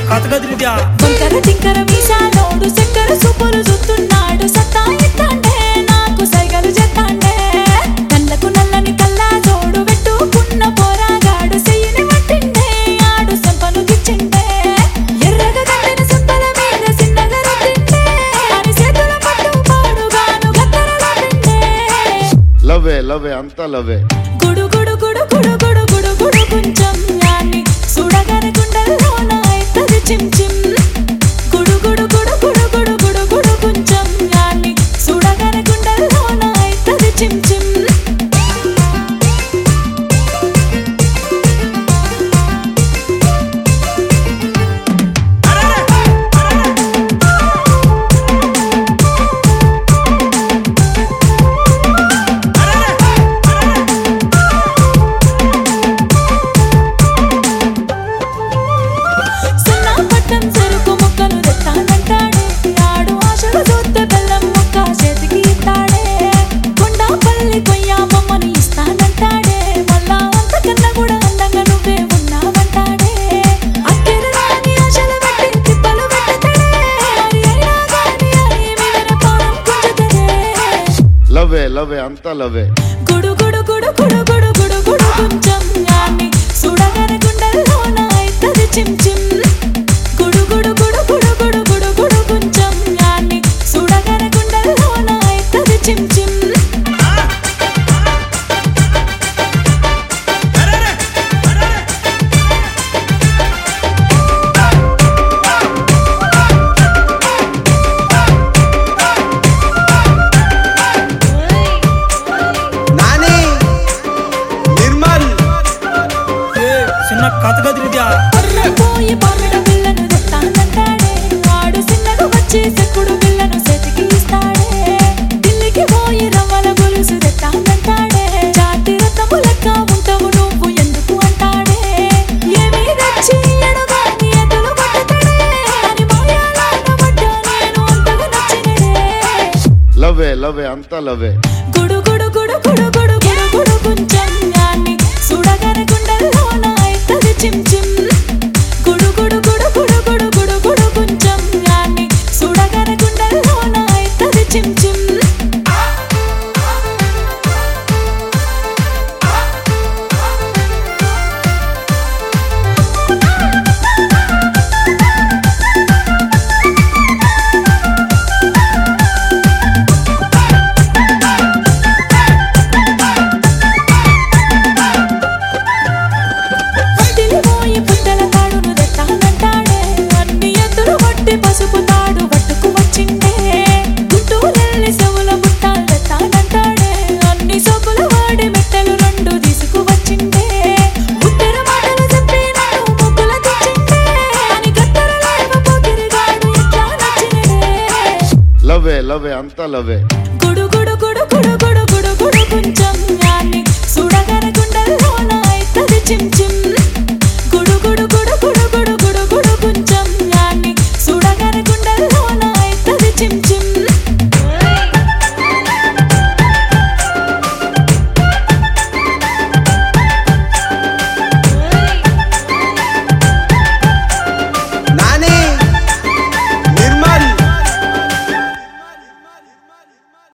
కథ కదిరిద్యా వంకర తిక్కర మీసాలోడు చక్కెర సూపులు చూస్తున్నాడు సత్తా ఇస్తాండే నాకు సైగలు చేస్తాండే కళ్ళకు నల్లని కల్లా జోడు పెట్టుకున్న పోరాగాడు చెయ్యిని పట్టిండే ఆడు సెంపలు గిచ్చిండే ఎర్రగా కట్టిన సెంపల మీద చిన్నగా రుద్దిండే అని చేతుల పట్టు పాడుగాను గత్తరగా పిండే లవ్వే లవ్వే అంతా లవ్వే గుడు గుడు గుడు గుడు గుడు గుడు గుడు కొంచెం యాన్ని సుడగర గుండెల్లోన అయితది చిమ్ చిమ్ గుడు గుడు గుడు గుడు గుడు గుడు గుడు కొంచెం యాన్ని సుడగర గుండెల్లోన అయితది చిమ్ చిమ్ సున్నా పట్టం చెరుకు ముక్కలు తెస్తానంటాడే ఆడు ఆశలు చూస్తే బెల్లం ముక్క చేతికి ఇస్తాడే కొండాపల్లి కొయ్య బొమ్మని ఇస్తానంటాడే మళ్ళా అంతకన్నా కూడా అందంగా నువ్వే ఉన్నావంటాడే అక్కెర రాని ఆశలు పెట్టి తిప్పలు పెట్టతాడే మరి అయినా కానీ అని మీద పానం గుంజుతాడే లవ్వే లవ్వే అంతా లవ్వే గుడు గుడు గుడు గుడు గుడు గుడు గుడు కొంచెం యాన్ని సుడగర గుండెల్లోన అయితది చిమ్ చిమ్ గుడు గుడు గుడు గుడు గుడు గుడు గుడు కొంచెం యాన్ని సుడగర గుండెల్లోన అయితది చిమ్ చిమ్ నాని నిర్మల్ ఏ చిన్న కథ కదిరిద్యా పోయి పాపిడ పిల్లను తెస్తానంటాడే వాడు చిన్నగా వచ్చి సెక్కుడు పిల్లను సెతికి ఇస్తాడే ఢిల్లీకి పోయి రవ్వల గొలుసు తెస్తానంటాడే జాతి రథము లెక్క ఉంటావు నువ్వు ఎందుకు అంటాడే ఏమీ తెచ్చి ఎడగాని ఎదులు పట్టుతాడే అని మాయాలాట పడ్డా నేను అంతగా నచ్చినడే లవ్వే లవ్వే అంతా లవ్వే గుడు గుడు గుడు గుడు గుడు గుడు గుడు కొంచెం యాన్ని సుడగర గుండెల్లోన అయితది చిమ్ చిమ్ గుడు గుడు గుడు గుడు గుడు గుడు గుడు కొంచెం యాన్ని సుడగర గుండెల్లోన అయితది చిమ్ చిమ్ తిరిగిపోయి పుట్టల తాడును తెస్తానంటాడే అన్ని ఎత్తులు పట్టి పసుపు తాడు పట్టుకు వచ్చిండే గుంటూరెల్లి సెవుల బుట్టాలు తెస్తానంటాడే అన్ని సోకుల వాడి మెట్టలు రెండు తీసుకువచ్చిండే ముద్దెర మాటలు చెప్పి నన్ను ముగ్గుల తెచ్చిండే అని గత్తరలేక పోకిరిగాడు ఇట్లా నచ్చినడే లవ్వే లవ్వే అంతా లవ్వే గుడు